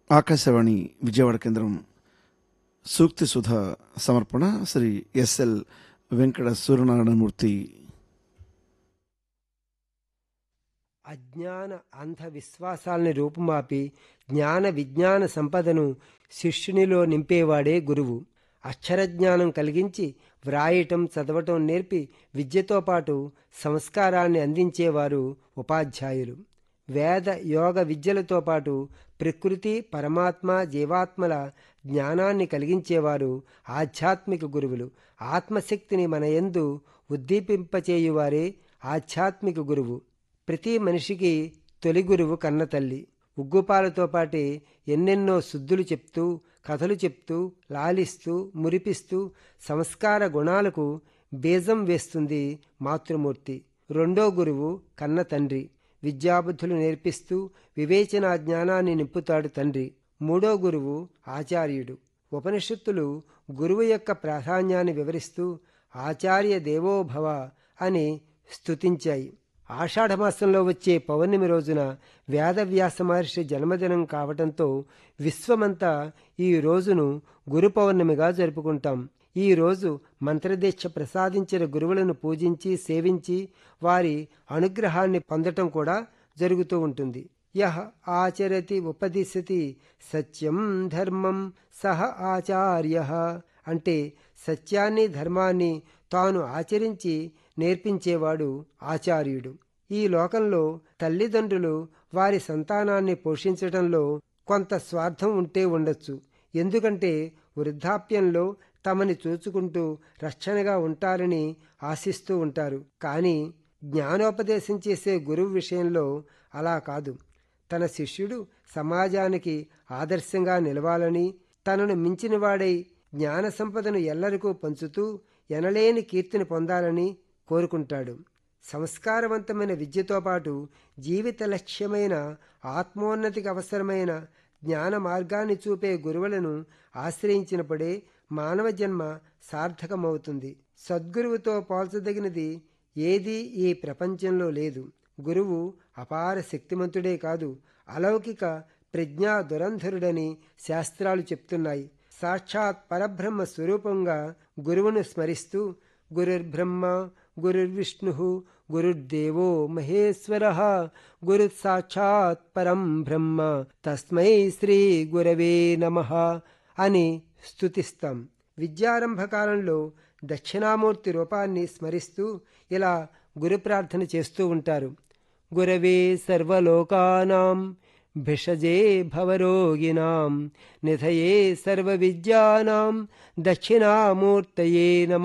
ఆకాశవాణి విజయవాడ కేంద్రం సూక్తి సుధ సమర్పణ శ్రీ ఎస్ఎల్ వెంకట సూర్యనారాయణమూర్తి అజ్ఞాన అంధ విశ్వాసాలని రూపుమాపి జ్ఞాన విజ్ఞాన సంపదను శిష్యునిలో నింపేవాడే గురువు అక్షరజ్ఞానం కలిగించి వ్రాయటం చదవటం నేర్పి విద్యతో పాటు సంస్కారాన్ని అందించేవారు ఉపాధ్యాయులు వేద యోగ విద్యలతో పాటు ప్రకృతి పరమాత్మ జీవాత్మల జ్ఞానాన్ని కలిగించేవారు ఆధ్యాత్మిక గురువులు ఆత్మశక్తిని మన యందు ఉద్దీపింపచేయువారే ఆధ్యాత్మిక గురువు ప్రతి మనిషికి తొలి గురువు కన్న తల్లి ఉగ్గుపాలతో పాటే ఎన్నెన్నో శుద్ధులు చెప్తూ కథలు చెప్తూ లాలిస్తూ మురిపిస్తూ సంస్కార గుణాలకు బీజం వేస్తుంది మాతృమూర్తి రెండో గురువు కన్న తండ్రి విద్యాబుద్ధులు నేర్పిస్తూ వివేచనా జ్ఞానాన్ని నింపుతాడు తండ్రి మూడో గురువు ఆచార్యుడు ఉపనిషత్తులు గురువు యొక్క ప్రాధాన్యాన్ని వివరిస్తూ ఆచార్య దేవోభవ అని స్తుతించాయి ఆషాఢమాసంలో వచ్చే పౌర్ణమి రోజున వేదవ్యాస మహర్షి జన్మదినం కావటంతో విశ్వమంతా ఈ రోజును గురు పౌర్ణమిగా జరుపుకుంటాం ఈ రోజు మంత్రదీక్ష ప్రసాదించిన గురువులను పూజించి సేవించి వారి అనుగ్రహాన్ని పొందటం కూడా జరుగుతూ ఉంటుంది యహ ఆచరతి ఉపదిశతి సత్యం ధర్మం సహ ఆచార్య అంటే సత్యాన్ని ధర్మాన్ని తాను ఆచరించి నేర్పించేవాడు ఆచార్యుడు ఈ లోకంలో తల్లిదండ్రులు వారి సంతానాన్ని పోషించటంలో కొంత స్వార్థం ఉంటే ఉండొచ్చు ఎందుకంటే వృద్ధాప్యంలో తమని చూచుకుంటూ రక్షణగా ఉంటారని ఆశిస్తూ ఉంటారు కానీ జ్ఞానోపదేశం చేసే గురువు విషయంలో అలా కాదు తన శిష్యుడు సమాజానికి ఆదర్శంగా నిలవాలని తనను మించినవాడై జ్ఞాన సంపదను ఎల్లరికూ పంచుతూ ఎనలేని కీర్తిని పొందాలని కోరుకుంటాడు సంస్కారవంతమైన విద్యతో పాటు జీవిత లక్ష్యమైన ఆత్మోన్నతికి అవసరమైన జ్ఞాన మార్గాన్ని చూపే గురువులను ఆశ్రయించినప్పుడే మానవ జన్మ సార్థకమవుతుంది సద్గురువుతో పోల్చదగినది ఏదీ ఈ ప్రపంచంలో లేదు గురువు అపార శక్తిమంతుడే కాదు అలౌకిక ప్రజ్ఞా దురంధరుడని శాస్త్రాలు చెప్తున్నాయి సాక్షాత్ పరబ్రహ్మ స్వరూపంగా గురువును స్మరిస్తూ గురుర్బ్రహ్మ గురుర్విష్ణు గురుర్దేవో మహేశ్వర గురు సాక్షాత్ పరం బ్రహ్మ తస్మై శ్రీ గురవే నమ అని స్తుతిస్తాం విద్యారంభ కాలంలో దక్షిణామూర్తి రూపాన్ని స్మరిస్తూ ఇలా గురు ప్రార్థన చేస్తూ ఉంటారు గురవే సర్వలోకానాం భిషజే భవరోగిణాం నిధయే సర్వవిద్యానాం దక్షిణామూర్తయే నమ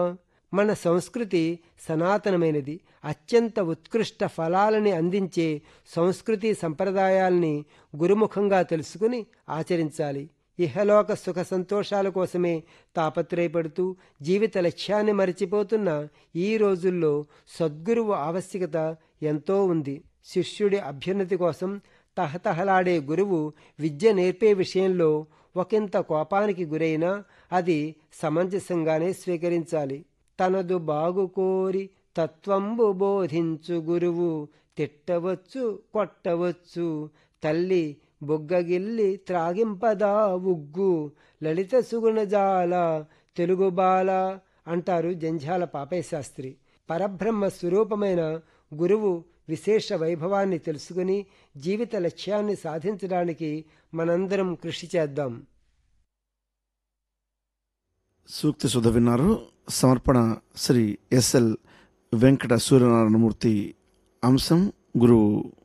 మన సంస్కృతి సనాతనమైనది అత్యంత ఉత్కృష్ట ఫలాలని అందించే సంస్కృతి సంప్రదాయాల్ని గురుముఖంగా తెలుసుకుని ఆచరించాలి ఇహలోక సుఖ సంతోషాల కోసమే తాపత్రయపడుతూ జీవిత లక్ష్యాన్ని మరిచిపోతున్న ఈ రోజుల్లో సద్గురువు ఆవశ్యకత ఎంతో ఉంది శిష్యుడి అభ్యున్నతి కోసం తహతహలాడే గురువు విద్య నేర్పే విషయంలో ఒకంత కోపానికి గురైనా అది సమంజసంగానే స్వీకరించాలి తనదు బాగు కోరి తత్వంబు బోధించు గురువు తిట్టవచ్చు కొట్టవచ్చు తల్లి బొగ్గగిల్లి త్రాగింపదా ఉగ్గు లలిత సుగుణజాల తెలుగు బాల అంటారు జంఝాల పాపయ్య శాస్త్రి పరబ్రహ్మ స్వరూపమైన గురువు విశేష వైభవాన్ని తెలుసుకుని జీవిత లక్ష్యాన్ని సాధించడానికి మనందరం కృషి చేద్దాం సూక్తి సుధ విన్నారు సమర్పణ శ్రీ ఎస్ఎల్ వెంకట సూర్యనారాయణమూర్తి అంశం గురువు